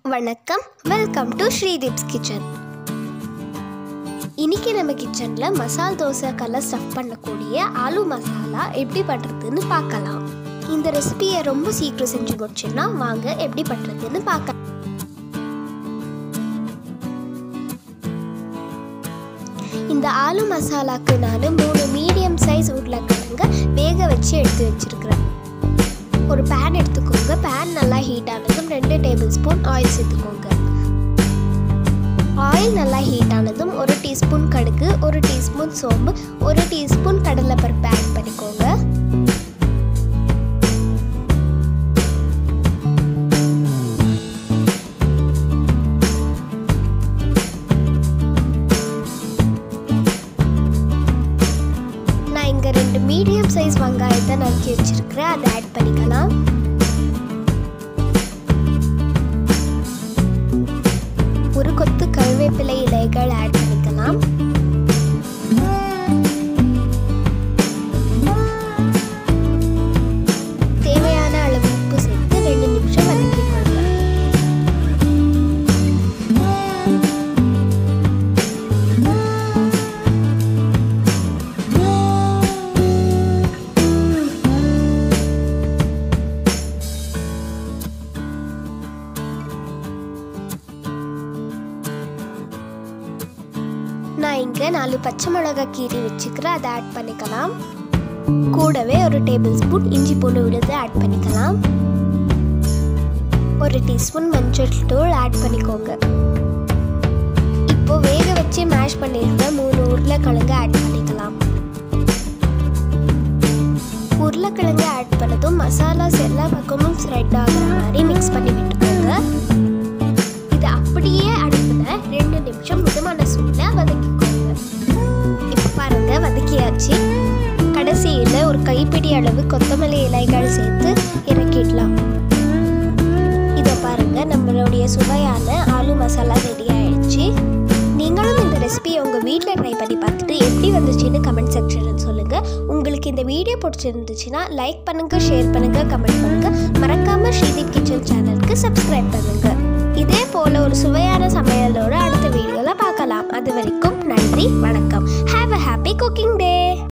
வணக்கம் welcome to ஸ்ரீதீப்ஸ் kitchen இன்னைக்கு நம்ம கிச்சனில் மசால் தோசை கல்ல ஸ்டஃப் பண்ணக்கூடிய ஆலு மசாலா எப்படி பண்ணுறதுன்னு பார்க்கலாம் இந்த ரெசிபியை ரொம்ப சீக்கிரம் செஞ்சு முடிச்சுன்னா வாங்க எப்படி பண்ணுறதுன்னு பார்க்கலாம் இந்த ஆலு மசாலாக்கு நான் மூணு மீடியம் சைஸ் உருளைக்கிழங்க வேக வச்சு எடுத்து வச்சிருக்கிறேன் ஒரு பேன் எடுத்துக்கோங்க பேன் நல்லா ஹீட் ஆனதும் ரெண்டு டேபிள் ஸ்பூன் ஆயில் சேர்த்துக்கோங்க ஆயில் நல்லா ஹீட் ஆனதும் ஒரு டீஸ்பூன் கடுகு ஒரு டீஸ்பூன் சோம்பு ஒரு டீஸ்பூன் கடலைப்பருப்பு ஆட் பண்ணிக்கோங்க நான் இங்கே ரெண்டு மீடியம் சைஸ் வெங்காயத்தை நறுக்கி வச்சிருக்கிறேன் அதை ஆட் பண்ணிக்கலாம் ஒரு கொத்து கருவேப்பிலை இலைகள் ஆட் பண்ணிக்கலாம் தேவையான அளவு உப்பு சேர்த்து ரெண்டு நிமிஷம் வதக்கிக்கோங்க நான் இங்கே நாலு பச்சை மிளகாய் கீரி வச்சுக்கிறேன் அதை ஆட் பண்ணிக்கலாம் கூடவே ஒரு டேபிள் ஸ்பூன் இஞ்சி பூண்டு விழுது ஆட் பண்ணிக்கலாம் ஒரு டீஸ்பூன் மஞ்சள் தூள் ஆட் பண்ணிக்கோங்க இப்போ வேக வச்சு மேஷ் பண்ணியிருக்க மூணு உருளைக்கிழங்கு ஆட் பண்ணிக்கலாம் உருளைக்கிழங்கு ஆட் பண்ணதும் மசாலாஸ் எல்லா பக்கமும் ஸ்ப்ரெட் ஆகுற மாதிரி மிக்ஸ் பண்ணி விட்டுக்கோங்க இது அப்படியே அடுப்புல ரெண்டு நிமிஷம் மிதமான சூட்ல வதக்கிக்கோங்க இப்போ பாருங்க வதக்கியாச்சு கடைசியில் ஒரு கைப்பிடி அளவு கொத்தமல்லி இலைகள் சேர்த்து இறக்கிடலாம் இதை பாருங்க நம்மளுடைய சுவையான ஆலு மசாலா ரெடி ஆயிடுச்சு நீங்களும் இந்த ரெசிபியை உங்கள் வீட்டில் ட்ரை பண்ணி பார்த்துட்டு எப்படி வந்துச்சுன்னு கமெண்ட் செக்ஷனில் சொல்லுங்கள் உங்களுக்கு இந்த வீடியோ பிடிச்சிருந்துச்சுன்னா லைக் பண்ணுங்கள் ஷேர் பண்ணுங்கள் கமெண்ட் பண்ணுங்கள் மறக்காமல் ஸ்ரீதீப் கிச்சன் சேனலுக்கு சப்ஸ்கிரைப் பண்ணுங்கள் இதே போல் ஒரு சுவையான சமையலோட அடுத்த வீடியோவில் பார்க்கலாம் அது வரைக்கும் நன்றி வணக்கம் have a happy cooking day